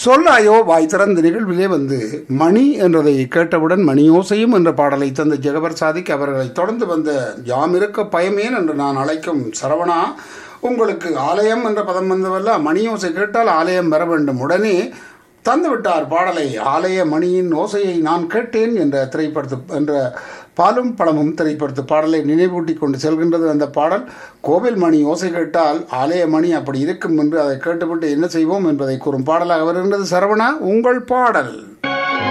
சொல்லாயோ வாய் திறந்த நிகழ்விலே வந்து மணி என்றதை கேட்டவுடன் மணியோசையும் என்ற பாடலை தந்த ஜெகபர் சாதிக் அவர்களை தொடர்ந்து வந்த யாம் இருக்க பயமேன் என்று நான் அழைக்கும் சரவணா உங்களுக்கு ஆலயம் என்ற பதம் வந்தவல்ல மணியோசை கேட்டால் ஆலயம் வர வேண்டும் உடனே தந்து விட்டார் பாடலை ஆலய மணியின் ஓசையை நான் கேட்டேன் என்ற திரைப்படத்து என்ற பாலும் பழமும் திரைப்படத்து பாடலை நினைவூட்டி கொண்டு செல்கின்றது அந்த பாடல் கோவில் மணி ஓசை கேட்டால் ஆலய மணி அப்படி இருக்கும் என்று அதை கேட்டுவிட்டு என்ன செய்வோம் என்பதை கூறும் பாடலாக வருகின்றது சரவணா உங்கள் பாடல்